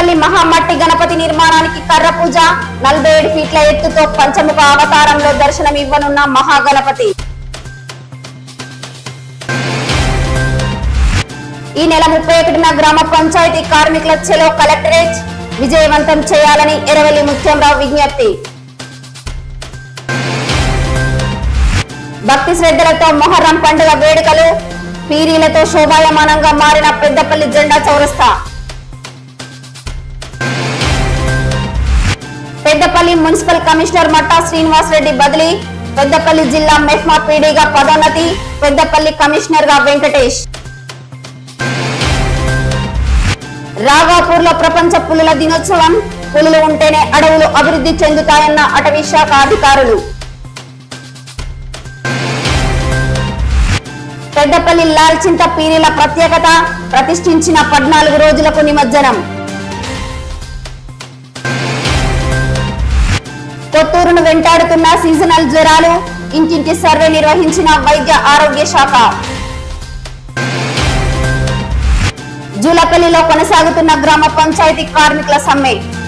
పెద్దపల్లి మహామట్టి గణపతి నిర్మాణానికి కర్ర పూజ నలభై ఏడు ఫీట్ల ఎత్తుతో పంచముఖ అవతారంలో దర్శనమివ్వనున్న మహాగణపతి ఈ నెల ముప్పై ఒకటిన గ్రామ పంచాయతీ కార్మికుల చెలో కలెక్టరేట్ విజయవంతం చేయాలని ఎరవెల్లి ముత్యంరావు విజ్ఞప్తి భక్తి శ్రద్ధలతో మొహర్రం పండుగ వేడుకలు పీరీలతో శోభాయమానంగా మారిన పెద్దపల్లి జెండా చౌరస్తా పెద్దపల్లి మున్సిపల్ కమిషనర్ మట్టా శ్రీనివాస్ రెడ్డి బదిలీ పెద్దపల్లి జిల్లా మెఫ్మా పీడీగా పదోన్నతి పెద్దపల్లి కమిషనర్ గా వెంకటేష్ రాఘాపూర్ లో ప్రపంచ పులుల దినోత్సవం పులులు ఉంటేనే అడవులు అభివృద్ధి చెందుతాయన్న అటవీ శాఖ అధికారులు పెద్దపల్లి లాల్చింత పీరీల ప్రత్యేకత ప్రతిష్ఠించిన పద్నాలుగు రోజులకు నిమజ్జనం కొత్తూరును వెంటాడుతున్న సీజనల్ జ్వరాలు ఇంటింటి సర్వే నిర్వహించిన వైద్య ఆరోగ్య శాఖ జూలపల్లిలో కొనసాగుతున్న గ్రామ పంచాయతీ కార్మికుల సమ్మె